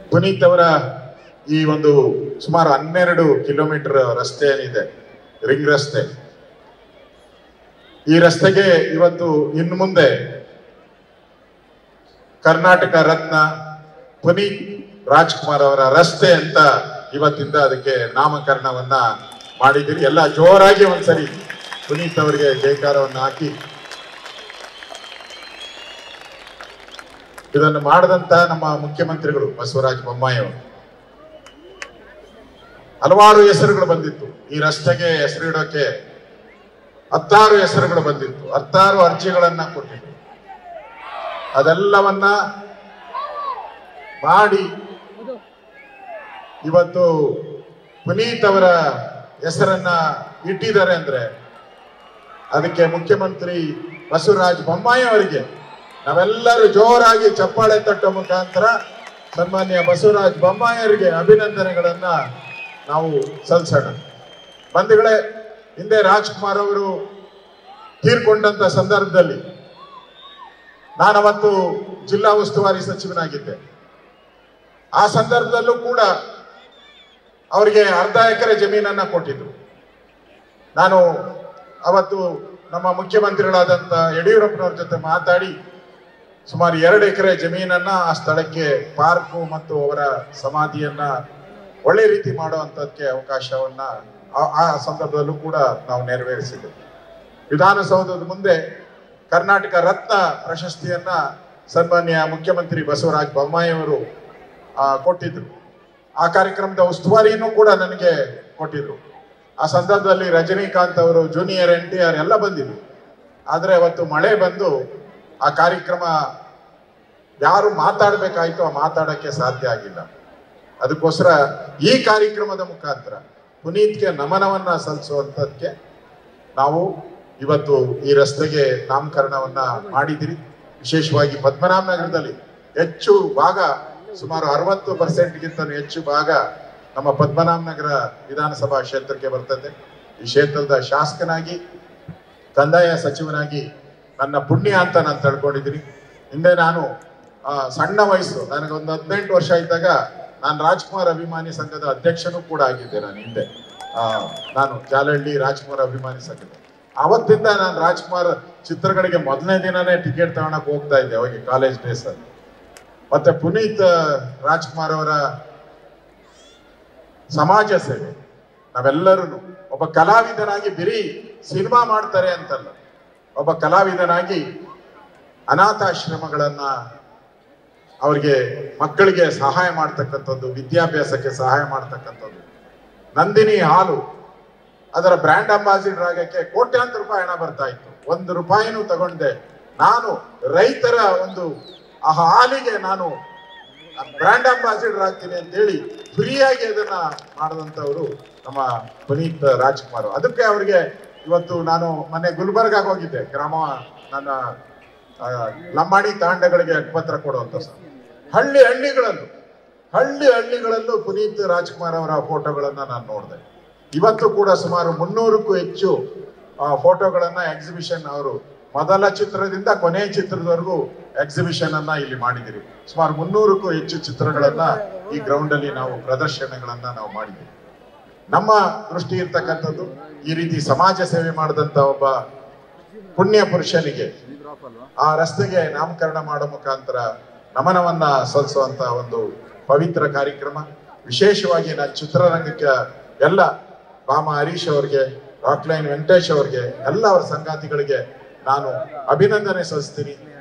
ಪುನೀತ್ ಅವರ ಈ ಒಂದು ಸುಮಾರು ಹನ್ನೆರಡು ಕಿಲೋಮೀಟರ್ ರಸ್ತೆ ಏನಿದೆ ರಿಂಗ್ ರಸ್ತೆ ಈ ರಸ್ತೆಗೆ ಇವತ್ತು ಇನ್ನು ಮುಂದೆ ಕರ್ನಾಟಕ ರತ್ನ ಪುನೀತ್ ರಾಜ್ಕುಮಾರ್ ಅವರ ರಸ್ತೆ ಅಂತ ಇವತ್ತಿಂದ ಅದಕ್ಕೆ ನಾಮಕರಣವನ್ನ ಮಾಡಿದ್ದೀರಿ ಎಲ್ಲ ಜೋರಾಗಿ ಒಂದ್ಸರಿ ಪುನೀತ್ ಅವರಿಗೆ ಜಯಕಾರವನ್ನು ಹಾಕಿ ಇದನ್ನು ಮಾಡದಂತ ನಮ್ಮ ಮುಖ್ಯಮಂತ್ರಿಗಳು ಬಸವರಾಜ ಬೊಮ್ಮಾಯಿ ಅವರು ಹಲವಾರು ಹೆಸರುಗಳು ಬಂದಿತ್ತು ಈ ರಸ್ತೆಗೆ ಹೆಸರಿಡೋಕೆ ಹತ್ತಾರು ಹೆಸರುಗಳು ಬಂದಿತ್ತು ಹತ್ತಾರು ಅರ್ಜಿಗಳನ್ನ ಕೊಟ್ಟಿದ್ರು ಅದೆಲ್ಲವನ್ನ ಮಾಡಿ ಇವತ್ತು ಪುನೀತ್ ಅವರ ಹೆಸರನ್ನ ಇಟ್ಟಿದ್ದಾರೆ ಅಂದ್ರೆ ಅದಕ್ಕೆ ಮುಖ್ಯಮಂತ್ರಿ ಬಸವರಾಜ ಬೊಮ್ಮಾಯಿ ಅವರಿಗೆ ನಾವೆಲ್ಲರೂ ಜೋರಾಗಿ ಚಪ್ಪಾಳೆ ತಟ್ಟೋ ಮುಖಾಂತರ ಸನ್ಮಾನ್ಯ ಬಸವರಾಜ ಬೊಮ್ಮಾಯಿ ಅವರಿಗೆ ಅಭಿನಂದನೆಗಳನ್ನ ನಾವು ಸಲ್ಲಿಸೋಣ ಬಂಧುಗಳೇ ಹಿಂದೆ ರಾಜ್ಕುಮಾರ್ ಅವರು ತೀರ್ಕೊಂಡಂತ ಸಂದರ್ಭದಲ್ಲಿ ನಾನು ಅವತ್ತು ಜಿಲ್ಲಾ ಉಸ್ತುವಾರಿ ಸಚಿವನಾಗಿದ್ದೆ ಆ ಸಂದರ್ಭದಲ್ಲೂ ಕೂಡ ಅವರಿಗೆ ಅರ್ಧ ಎಕರೆ ಜಮೀನನ್ನ ಕೊಟ್ಟಿದ್ರು ನಾನು ಅವತ್ತು ನಮ್ಮ ಮುಖ್ಯಮಂತ್ರಿಗಳಾದಂತ ಯಡಿಯೂರಪ್ಪನವ್ರ ಜೊತೆ ಮಾತಾಡಿ ಸುಮಾರು ಎರಡು ಎಕರೆ ಜಮೀನನ್ನ ಆ ಸ್ಥಳಕ್ಕೆ ಪಾರ್ಕು ಮತ್ತು ಅವರ ಸಮಾಧಿಯನ್ನ ಒಳ್ಳೆ ರೀತಿ ಮಾಡುವಂತದಕ್ಕೆ ಅವಕಾಶವನ್ನ ಆ- ಆ ಸಂದರ್ಭದಲ್ಲೂ ಕೂಡ ನಾವು ನೆರವೇರಿಸಿದ್ದೇವೆ ವಿಧಾನಸೌಧದ ಮುಂದೆ ಕರ್ನಾಟಕ ರತ್ನ ಪ್ರಶಸ್ತಿಯನ್ನ ಸನ್ಮಾನ್ಯ ಮುಖ್ಯಮಂತ್ರಿ ಬಸವರಾಜ ಬೊಮ್ಮಾಯಿ ಅವರು ಆ, ಕೊಟ್ಟಿದ್ರು ಆ ಕಾರ್ಯಕ್ರಮದ ಉಸ್ತುವಾರಿಯನ್ನು ಕೂಡ ನನಗೆ ಕೊಟ್ಟಿದ್ರು ಆ ಸಂದರ್ಭದಲ್ಲಿ ರಜನಿಕಾಂತ್ ಅವರು ಜೂನಿಯರ್ ಎನ್ ಟಿ ಆರ್ ಎಲ್ಲ ಬಂದಿದ್ರು ಆದ್ರೆ ಅವತ್ತು ಮಳೆ ಬಂದು ಆ ಕಾರ್ಯಕ್ರಮ ಯಾರು ಮಾತಾಡ್ಬೇಕಾಯ್ತು ಆ ಮಾತಾಡಕ್ಕೆ ಸಾಧ್ಯ ಆಗಿಲ್ಲ ಅದಕ್ಕೋಸ್ಕರ ಈ ಕಾರ್ಯಕ್ರಮದ ಮುಖಾಂತರ ಪುನೀತ್ಗೆ ನಮನವನ್ನ ಸಲ್ಲಿಸುವಂತದಕ್ಕೆ ನಾವು ಇವತ್ತು ಈ ರಸ್ತೆಗೆ ನಾಮಕರಣವನ್ನ ಮಾಡಿದಿರಿ ವಿಶೇಷವಾಗಿ ಪದ್ಮನಾಭ ನಗರದಲ್ಲಿ ಹೆಚ್ಚು ಭಾಗ ಸುಮಾರು ಅರವತ್ತು ಪರ್ಸೆಂಟ್ಗಿಂತ ಹೆಚ್ಚು ಭಾಗ ನಮ್ಮ ಪದ್ಮನಾಭ ನಗರ ವಿಧಾನಸಭಾ ಕ್ಷೇತ್ರಕ್ಕೆ ಬರ್ತದೆ ಈ ಕ್ಷೇತ್ರದ ಶಾಸಕನಾಗಿ ಕಂದಾಯ ಸಚಿವನಾಗಿ ನನ್ನ ಪುಣ್ಯ ಅಂತ ನಾನು ತಿಳ್ಕೊಂಡಿದ್ದೀನಿ ಹಿಂದೆ ನಾನು ಆ, ಸಣ್ಣ ವಯಸ್ಸು ನನಗೊಂದು ಹದಿನೆಂಟು ವರ್ಷ ಇದ್ದಾಗ ನಾನು ರಾಜ್ಕುಮಾರ್ ಅಭಿಮಾನಿ ಸಂಘದ ಅಧ್ಯಕ್ಷನೂ ಕೂಡ ಆಗಿದ್ದೆ ನಾನು ಹಿಂದೆ ಆ, ನಾನು ಜಾಲಹಳ್ಳಿ ರಾಜ್ಕುಮಾರ್ ಅಭಿಮಾನಿ ಸಂಘದ ಅವತ್ತಿಂದ ನಾನು ರಾಜ್ಕುಮಾರ್ ಚಿತ್ರಗಳಿಗೆ ಮೊದಲನೇ ದಿನನೇ ಟಿಕೆಟ್ ತಗೊಳಕ್ ಹೋಗ್ತಾ ಇದ್ದೆ ಅವಾಗ ಕಾಲೇಜ್ ಡೇಸ್ ಅಲ್ಲಿ ಮತ್ತೆ ಪುನೀತ್ ರಾಜ್ಕುಮಾರ್ ಅವರ ಸಮಾಜ ಸೇವೆ ನಾವೆಲ್ಲರೂ ಒಬ್ಬ ಕಲಾವಿದನಾಗಿ ಬಿರಿ ಸಿನಿಮಾ ಮಾಡ್ತಾರೆ ಅಂತಲ್ಲ ಒಬ್ಬ ಕಲಾವಿದನಾಗಿ ಅನಾಥಾಶ್ರಮಗಳನ್ನ ಅವ್ರಿಗೆ ಮಕ್ಕಳಿಗೆ ಸಹಾಯ ಮಾಡ್ತಕ್ಕಂಥದ್ದು ವಿದ್ಯಾಭ್ಯಾಸಕ್ಕೆ ಸಹಾಯ ಮಾಡ್ತಕ್ಕಂಥದ್ದು ನಂದಿನಿ ಹಾಲು ಅದರ ಬ್ರ್ಯಾಂಡ್ ಅಂಬಾಸಿಡರ್ ಆಗಕ್ಕೆ ಕೋಟ್ಯಾಂತರ ರೂಪಾಯಿ ಹಣ ಬರ್ತಾ ಇತ್ತು ಒಂದು ರೂಪಾಯಿನೂ ತಗೊಂಡೆ ನಾನು ರೈತರ ಒಂದು ಆ ಹಾಲಿಗೆ ನಾನು ಬ್ರ್ಯಾಂಡ್ ಅಂಬಾಸಿಡರ್ ಆಗ್ತೀನಿ ಅಂತೇಳಿ ಫ್ರೀಯಾಗಿ ಅದನ್ನ ಮಾಡಿದಂಥವ್ರು ನಮ್ಮ ಪುನೀತ್ ರಾಜ್ಕುಮಾರ್ ಅದಕ್ಕೆ ಅವರಿಗೆ ಇವತ್ತು ನಾನು ಮೊನ್ನೆ ಗುಲ್ಬರ್ಗಾಗ ಹೋಗಿದ್ದೆ ಗ್ರಾಮ ನನ್ನ ಆ, ಲಂಬಾಣಿ ತಾಂಡಗಳಿಗೆ ಪತ್ರ ಕೊಡುವಂತ ಹಳ್ಳಿ ಹಳ್ಳಿಗಳಲ್ಲೂ ಹಳ್ಳಿ ಹಳ್ಳಿಗಳಲ್ಲೂ ಪುನೀತ್ ರಾಜ್ಕುಮಾರ್ ಅವರ ಫೋಟೋಗಳನ್ನ ನಾನು ನೋಡಿದೆ ಇವತ್ತು ಕೂಡ ಸುಮಾರು ಮುನ್ನೂರಕ್ಕೂ ಹೆಚ್ಚು ಆ, ಫೋಟೋಗಳನ್ನ ಎಕ್ಸಿಬಿಷನ್ ಅವರು ಮೊದಲ ಚಿತ್ರದಿಂದ ಕೊನೆಯ ಚಿತ್ರದವರೆಗೂ ಎಕ್ಸಿಬಿಷನ್ ಅನ್ನ ಇಲ್ಲಿ ಮಾಡಿದಿರಿ ಸುಮಾರು ಮುನ್ನೂರಕ್ಕೂ ಹೆಚ್ಚು ಚಿತ್ರಗಳನ್ನ ಈ ಗ್ರೌಂಡ್ ಅಲ್ಲಿ ನಾವು ಪ್ರದರ್ಶನಗಳನ್ನ ನಾವು ಮಾಡಿದ್ದೀವಿ ನಮ್ಮ ದೃಷ್ಟಿ ಇರ್ತಕ್ಕಂಥದ್ದು ಈ ರೀತಿ ಸಮಾಜ ಸೇವೆ ಮಾಡಿದಂತ ಒಬ್ಬ ಪುಣ್ಯ ಪುರುಷನಿಗೆ ಆ ರಸ್ತೆಗೆ ನಾಮಕರಣ ಮಾಡೋ ಮುಖಾಂತರ ನಮನವನ್ನ ಸಲ್ಲಿಸುವಂತ ಒಂದು ಪವಿತ್ರ ಕಾರ್ಯಕ್ರಮ ವಿಶೇಷವಾಗಿ ನಾನು ಚಿತ್ರರಂಗಕ್ಕೆ ಎಲ್ಲ ಬಾಮ ಹರೀಶ್ ಅವರಿಗೆ ರಾಕ್ಲೈನ್ ವೆಂಕಟೇಶ್ ಅವರಿಗೆ ಎಲ್ಲ ಅವರ ಸಂಗಾತಿಗಳಿಗೆ ನಾನು ಅಭಿನಂದನೆ ಸಲ್ಲಿಸ್ತೀನಿ